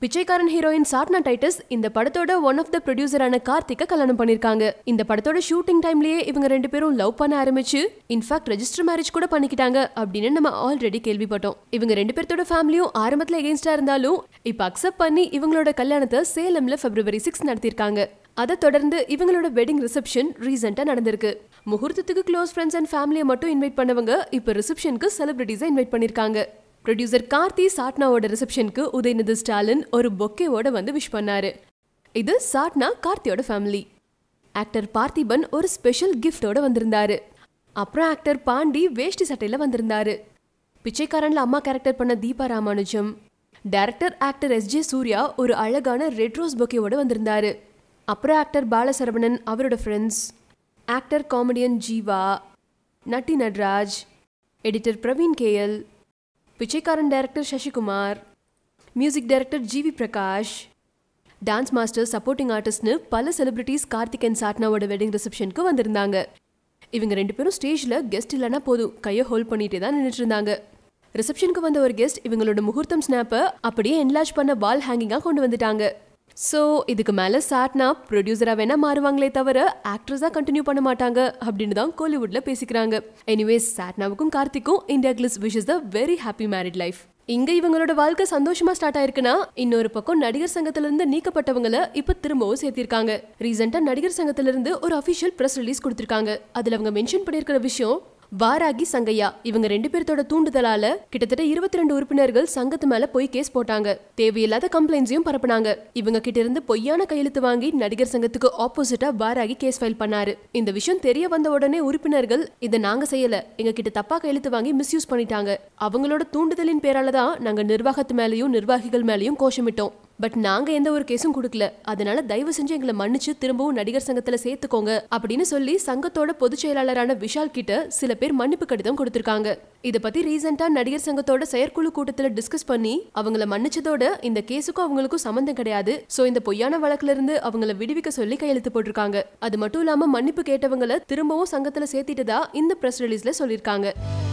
பிச்சைக்காரன் heroine சாட்னா Titus இந்த படத்தோட ஒன் ஆஃப் த ப்ரொடியூசரான கார்த்திக்க கல்யாணம் பண்ணிருக்காங்க இந்த படத்தோட ஷூட்டிங் டைம்லயே இவங்க ரெண்டு பேரும் லவ் பண்ண ஆரம்பிச்சு இன்ஃபேக்ட் ரெஜிஸ்டர் மேரேஜ் கூட பண்ணிக்கிட்டாங்க அப்படின்னு நம்ம ஆல்ரெடி கேள்விப்பட்டோம் இவங்க ரெண்டு பேர்த்தோட ஃபேமிலியும் ஆரம்பத்துல எகென்ஸ்டா இருந்தாலும் இப்ப அக்செப்ட் பண்ணி இவங்களோட கல்யாணத்தை சேலம்ல பிப்ரவரி சிக்ஸ் நடத்திருக்காங்க அதை தொடர்ந்து இவங்களோட வெட்டிங் ரிசப்ஷன் ரீசெண்டா நடந்திருக்கு முகூர்த்தத்துக்கு க்ளோஸ் ஃப்ரெண்ட்ஸ் அண்ட் ஃபேமிலியை மட்டும் இன்வைட் பண்ணவங்க இப்ப ரிசப்ஷனுக்கு செலிபிரிட்டிஸை இன்வைட் பண்ணிருக்காங்க ப்ரொடியூசர் கார்த்தி சாட்னாவோட ரிசப்ஷனுக்கு உதயநிதி ஸ்டாலின் ஒரு பொக்கேவோட வந்து விஷ் பண்ணாரு இது சாட்னா கார்த்தியோட ஃபேமிலி ஆக்டர் பார்த்திபன் ஒரு ஸ்பெஷல் கிஃப்டோட வந்திருந்தாரு அப்புறம் ஆக்டர் பாண்டி வேஷ்டி சட்டையில வந்திருந்தாரு பிச்சைக்காரன்ல அம்மா கேரக்டர் பண்ண Deepa Ramanujam director actor S J Suriya ஒரு அழகான ரெட் ரோஸ் பொக்கேவோட வந்திருந்தாரு அப்புறம் ஆக்டர் பாலசரவணன் அவரோட friends actor comedian Jiiva Natty Natraj editor Praveen K L Pichaikkaran director Sasikumar music director G V Prakash dance master supporting ஆர்டிஸ்ட்னு பல செலிபிரிட்டிஸ் கார்த்திக் அண்ட் சாட்னாவோட வெட்டிங் ரிசப்ஷனுக்கு வந்திருந்தாங்க இவங்க ரெண்டு பேரும் ஸ்டேஜில் கெஸ்ட் இல்லைன்னா போதும் கையை ஹோல்ட் பண்ணிட்டே தான் நின்றுட்டு இருந்தாங்க ரிசப்ஷனுக்கு வந்த ஒரு கெஸ்ட் இவங்களோட முகூர்த்தம் ஸ்னாப்பை அப்படியே என்லார்ஜ் பண்ண வால் ஹேங்கிங்காக கொண்டு வந்துட்டாங்க ஸோ இதுக்கு மேலே சாட்னா ப்ரொடியூசராக வேணா மாறுவாங்களே தவிர ஆக்ட்ரஸாக கண்டினியூ பண்ண மாட்டாங்க அப்படின்னு தான் கோலிவுட்டில் பேசிக்கிறாங்க எனிவேஸ் சாட்னாவுக்கும் கார்த்திக்கும் India Glitz wishes the very happy married life இங்க இவங்களோட வாழ்க்கை சந்தோஷமா ஸ்டார்ட் ஆயிருக்குன்னா இன்னொரு பக்கம் நடிகர் சங்கத்துல இருந்து நீக்கப்பட்டவங்கள இப்ப திரும்பவும் சேர்த்திருக்காங்க ரீசெண்டா நடிகர் சங்கத்துல இருந்து ஒரு அபிஷியல் பிரஸ் ரிலீஸ் கொடுத்திருக்காங்க அதுல அவங்க மென்ஷன் பண்ணிருக்கிற விஷயம் வாராகி சங்கையா இவங்க ரெண்டு பேர்த்தோட தூண்டுதலால கிட்டத்தட்ட இருபத்தி ரெண்டு உறுப்பினர்கள் சங்கத்து மேல போய் கேஸ் போட்டாங்க தேவையில்லாத கம்ப்ளைண்ட்ஸையும் பரப்புனாங்க இவங்க கிட்ட இருந்து பொய்யான கையெழுத்து வாங்கி நடிகர் சங்கத்துக்கு ஆப்போசிட்டா வாராகி கேஸ் ஃபைல் பண்ணாரு இந்த விஷயம் தெரிய வந்த உடனே உறுப்பினர்கள் இதை நாங்க செய்யல எங்க கிட்ட தப்பா கையெழுத்து வாங்கி மிஸ்யூஸ் பண்ணிட்டாங்க அவங்களோட தூண்டுதலின் பேரால தான் நாங்க நிர்வாகத்து மேலயும் நிர்வாகிகள் மேலயும் கோஷமிட்டோம் பட் நாங்க எந்த ஒரு கேஸும் கொடுக்கல அதனால தயவு செஞ்சு எங்களை மன்னிச்சு திரும்பவும் நடிகர் சங்கத்துல சேர்த்துக்கோங்க அப்படின்னு சொல்லி சங்கத்தோட பொதுச் செயலாளரான விஷால் கிட்ட சில பேர் மன்னிப்பு கடிதம் கொடுத்திருக்காங்க இத பத்தி ரீசெண்டா நடிகர் சங்கத்தோட செயற்குழு கூட்டத்துல டிஸ்கஸ் பண்ணி அவங்கள மன்னிச்சதோட இந்த கேஸுக்கும் அவங்களுக்கும் சம்மந்தம் கிடையாது சோ இந்த பொய்யான வழக்குல இருந்து அவங்கள விடுவிக்க சொல்லி கையெழுத்து போட்டிருக்காங்க அது மட்டும் இல்லாம மன்னிப்பு கேட்டவங்கள திரும்பவும் சங்கத்துல சேர்த்திட்டதா இந்த பிரஸ் ரிலீஸ்ல சொல்லியிருக்காங்க